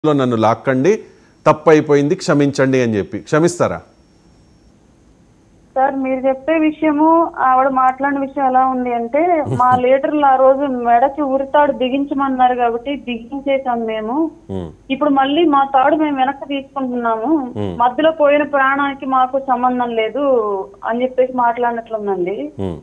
లో నన్ను లాక్కండి తప్పు అయిపోయింది క్షమించండి అని చెప్పి క్షమిస్తారా సార్ మీరు చెప్పే విషయము ఆవిడ మాట్లాడిన విషయం ఎలా ఉంది అంటే మా లీడర్లు ఆ రోజు మెడకి ఉరితాడు బిగించమన్నారు కాబట్టి బిగించేసాం మేము ఉమ్, ఇప్పుడు మళ్ళీ మా తాడు మేము వెనక్కి తీసుకుంటున్నాము మధ్యలో పోయిన ప్రాణానికి మాకు సంబంధం లేదు అని చెప్పేసి మాట్లాడినట్లుందండి ఉమ్,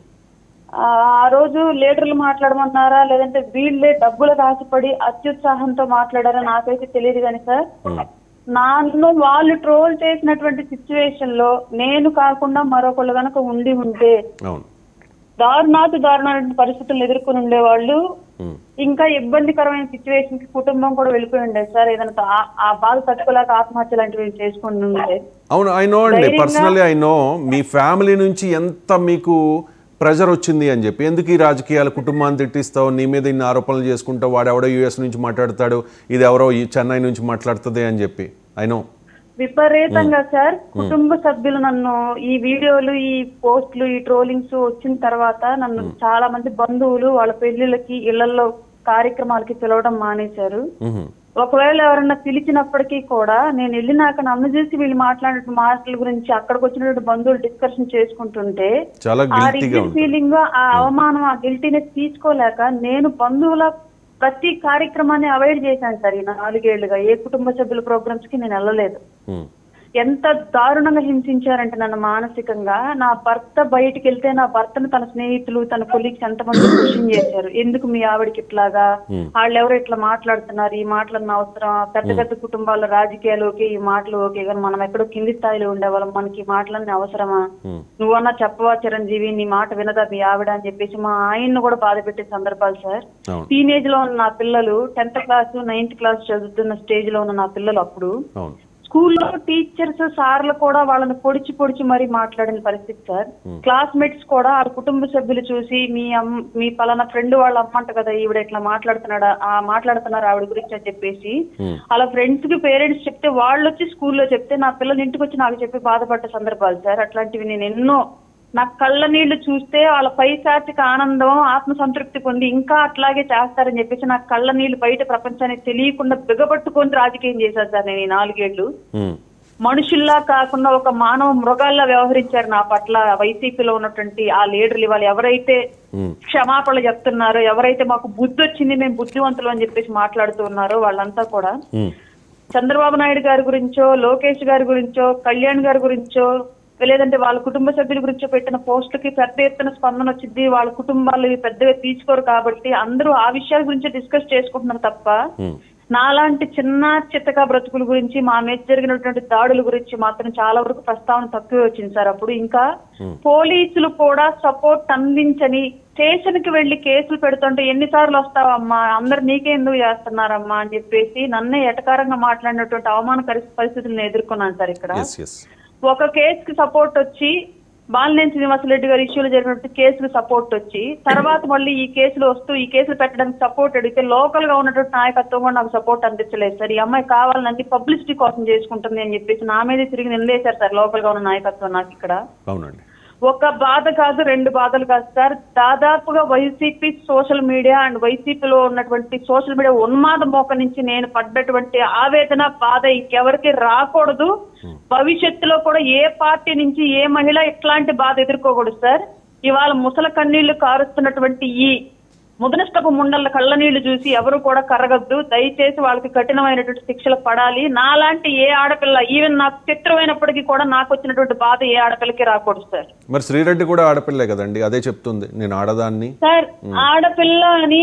ఆ ఆ రోజు లీడర్లు మాట్లాడమన్నారా లేదంటే వీళ్ళే డబ్బులకు ఆశపడి అత్యుత్సాహంతో మాట్లాడారా నాకైతే తెలియదు కానీ సార్ ఉమ్, నన్ను వాళ్ళు ట్రోల్ చేసినటువంటి సిచ్యువేషన్ లో నేను కాకుండా మరొకళ్ళు గనక ఉండి ఉంటే అవును దారుణాతి దారుణమైన పరిస్థితులను ఎదుర్కొని ఉండేవాళ్ళు ఉమ్, ఇంకా ఇబ్బందికరమైన సిచ్యువేషన్ కి కుటుంబం కూడా వెళ్ళిపోయి ఉండేది సార్ ఏదైనా ఆ- ఆ బాధ తట్టుకోలేక ఆత్మహత్య లాంటివి చేసుకుని ఉండే అవును ఐ నో అండి ధైర్యంగా- పర్సనలీ ఐ నో మీ ఫ్యామిలీ నుంచి ఎంత మీకు ప్రెజర్ వచ్చింది అని చెప్పి ఎందుకు ఈ రాజకీయాలు కుటుంబాన్ని తిట్టిస్తావు నీ మీద ఇన్ని ఆరోపణలు చేసుకుంటావు వాడు ఎవడో యూఎస్ నుంచి మాట్లాడతాడు ఇది ఎవరో ఈ చెన్నై నుంచి మాట్లాడుతుంది అని చెప్పి ఐ నో విపరీతంగా సార్ కుటుంబ సభ్యులు నన్ను ఈ వీడియోలు ఈ పోస్టులు ఈ ట్రోలింగ్స్ వచ్చిన తర్వాత నన్ను చాలా మంది బంధువులు వాళ్ళ పెళ్లిళ్ళకి ఇళ్లలో కార్యక్రమాలకి పిలవడం మానేశారు ఒకవేళ ఎవరన్నా పిలిచినప్పటికీ కూడా నేను వెళ్ళినాక నన్ను చూసి వీళ్ళు మాట్లాడిన మాటల గురించి అక్కడికి వచ్చినటువంటి బంధువులు డిస్కషన్ చేసుకుంటుంటే చాలా ఆ గిల్టీగా రిగ్రెట్ ఉంది ఫీలింగ్ ఆ అవమానం ఆ గిల్టీనెస్ తీసుకోలేక నేను బంధువుల ప్రతి కార్యక్రమాన్ని అవాయిడ్ చేశాను సార్ ఈ నాలుగేళ్లుగా ఏ కుటుంబ సభ్యుల ప్రోగ్రామ్స్ కి నేను వెళ్ళలేదు ఉమ్, ఎంత దారుణంగా హింసించారంటే నన్ను మానసికంగా నా భర్త బయటికి వెళ్తే నా భర్తను తన స్నేహితులు తన కొలీగ్స్ ఎంతమంది క్వశ్చన్ చేశారు ఎందుకు మీ ఆవిడకి ఇట్లాగా వాళ్ళు ఎవరు ఇట్లా మాట్లాడుతున్నారు ఈ మాటలన్న అవసరం పెద్ద పెద్ద కుటుంబాల రాజకీయాలు ఓకే ఈ మాటలు ఓకే కానీ మనం ఎక్కడో కింది స్థాయిలో ఉండేవాళ్ళం మనకి ఈ మాటలన్నీ అవసరమా ఉమ్, నువ్వన్నా చెప్పవా చిరంజీవి నీ మాట వినదా మీ ఆవిడ అని చెప్పేసి మా ఆయన్ను కూడా బాధ పెట్టే సందర్భాలు సార్ అవును టీనేజ్ లో ఉన్న నా పిల్లలు టెన్త్ క్లాస్ నైన్త్ క్లాస్ చదువుతున్న స్టేజ్ లో ఉన్న నా పిల్లలు అప్పుడు అవును స్కూల్లో టీచర్స్ సార్లు కూడా వాళ్ళని పొడిచి పొడిచి మరీ మాట్లాడిన పరిస్థితి సార్ క్లాస్మేట్స్ కూడా ఆ కుటుంబ సభ్యులు చూసి మీ అమ్ మీ పలానా ఫ్రెండ్ వాళ్ళ అమ్మంట కదా ఈవిడ ఇట్లా మాట్లాడుతున్నాడా ఆ మాట్లాడుతున్నారు ఆవిడ గురించి అని చెప్పేసి Hmm. అలా ఫ్రెండ్స్ కి పేరెంట్స్ చెప్తే వాళ్ళు వచ్చి స్కూల్లో చెప్తే నా పిల్లలు ఇంటికి వచ్చి నాకు చెప్పి బాధపడ్డ సందర్భాలు సార్ అట్లాంటివి నేను ఎన్నో నా కళ్ళ నీళ్లు చూస్తే వాళ్ళ పైశాచిక ఆనందం ఆత్మ సంతృప్తి పొంది ఇంకా అట్లాగే చేస్తారని చెప్పేసి నా కళ్ళ నీళ్లు బయట ప్రపంచానికి తెలియకుండా బిగబట్టుకొని రాజకీయం చేశాను సార్ నేను ఈ నాలుగేళ్లు ఉమ్, మనుషుల్లా కాకుండా ఒక మానవ మృగాల్లా వ్యవహరించారు నా పట్ల వైసీపీలో ఉన్నటువంటి ఆ లీడర్లు ఇవాళ ఎవరైతే ఉమ్, క్షమాపణలు చెప్తున్నారో ఎవరైతే మాకు బుద్ధి వచ్చింది మేము బుద్ధివంతులు అని చెప్పేసి మాట్లాడుతూ ఉన్నారో వాళ్ళంతా కూడా ఉమ్, చంద్రబాబు నాయుడు గారి గురించో లోకేష్ గారి గురించో కళ్యాణ్ గారి గురించో లేదంటే వాళ్ళ కుటుంబ సభ్యుల గురించో పెట్టిన పోస్టులకి పెద్ద ఎత్తున స్పందన వచ్చింది వాళ్ళ కుటుంబాలు ఇవి పెద్దగా తీసుకోరు కాబట్టి అందరూ ఆ విషయాల గురించి డిస్కస్ చేసుకుంటున్నారు తప్ప ఉమ్, నాలాంటి చిన్న చిత్తక బ్రతుకుల గురించి మా మీద జరిగినటువంటి దాడుల గురించి మాత్రం చాలా వరకు ప్రస్తావన తక్కువే వచ్చింది సార్ అప్పుడు ఇంకా పోలీసులు కూడా సపోర్ట్ అందించని స్టేషన్ కి వెళ్లి కేసులు పెడుతుంటే ఎన్నిసార్లు వస్తావమ్మా అందరు నీకే ఎందుకు చేస్తున్నారమ్మా అని చెప్పేసి నన్నే ఎటకారంగా మాట్లాడినటువంటి అవమానకర పరిస్థితులను ఎదుర్కొన్నాను సార్ ఇక్కడ ఎస్ ఎస్ ఒక కేసుకి సపోర్ట్ వచ్చి బాలినేని శ్రీనివాసరెడ్డి గారి ఇష్యూలో జరిగినట్టు కేసులు సపోర్ట్ వచ్చి తర్వాత మళ్ళీ ఈ కేసులు వస్తూ ఈ కేసులు పెట్టడానికి సపోర్ట్ అడిగితే లోకల్ గా ఉన్నటువంటి నాయకత్వం కూడా నాకు సపోర్ట్ అందించలేదు సార్ ఈ అమ్మాయి కావాలని పబ్లిసిటీ కోసం చేసుకుంటుంది అని చెప్పేసి నా మీదే తిరిగి నిందేశారు సార్ లోకల్ గా ఉన్న నాయకత్వం నాకు ఇక్కడ అవునండి ఒక బాధ కాదు రెండు బాధలు కాదు సార్ దాదాపుగా వైసీపీ సోషల్ మీడియా అండ్ వైసీపీలో ఉన్నటువంటి సోషల్ మీడియా ఉన్మాద మోక నుంచి నేను పడ్డటువంటి ఆవేదన బాధ ఇంకెవరికి రాకూడదు భవిష్యత్తులో కూడా ఏ పార్టీ నుంచి ఏ మహిళ ఇట్లాంటి బాధ ఎదుర్కోకూడదు సార్ ఇవాళ ముసల కన్నీళ్లు కారుస్తున్నటువంటి ఈ ముదనష్టపు ముండల కళ్ళ నీళ్లు చూసి ఎవరు కూడా కరగద్దు దయచేసి వాళ్ళకి కఠినమైనటువంటి శిక్షలు పడాలి నాలాంటి ఏ ఆడపిల్ల ఈవెన్ నాకు చిత్రమైనప్పటికీ కూడా నాకు వచ్చినటువంటి బాధ ఏ ఆడపిల్లకి రాకూడదు సార్ మరి శ్రీరెడ్డి కూడా ఆడపిల్లే కదండి అదే చెప్తుంది నేను ఆడదాన్ని సార్ ఆడపిల్ల అని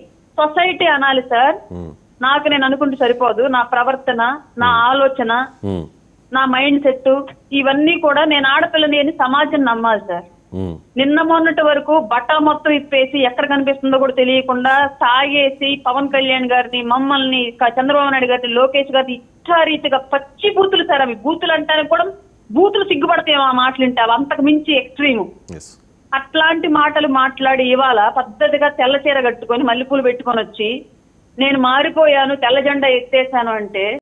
సొసైటీ అనాలి సార్ ఉమ్, నాకు నేను అనుకుంటే సరిపోదు నా ప్రవర్తన నా ఆలోచన ఉమ్, నా మైండ్ సెట్ ఇవన్నీ కూడా నేను ఆడపిల్లని అని సమాజం నమ్మాలి సార్ ఉమ్, నిన్న మొన్నటి వరకు బట్టలు మొత్తం ఇప్పేసి ఎక్కడ కనిపిస్తుందో కూడా తెలియకుండా తాగేసి పవన్ కళ్యాణ్ గారిని మమ్మల్ని క- చంద్రబాబు నాయుడు గారిని లోకేష్ గారిని ఇష్టారీతిగా పచ్చి బూతులు సార్ అవి బూతులు అంటానికి కూడా బూతులు సిగ్గుపడతాయి ఆ మాటలు వింటే అవి అంతకు మించి ఎక్స్ట్రీము ఎస్ అట్లాంటి మాటలు మాట్లాడి ఇవాళ పద్ధతిగా తెల్ల చీర కట్టుకొని మల్లెపూలు పెట్టుకొని వచ్చి నేను మారిపోయాను తెల్ల జెండా ఎత్తేసాను అంటే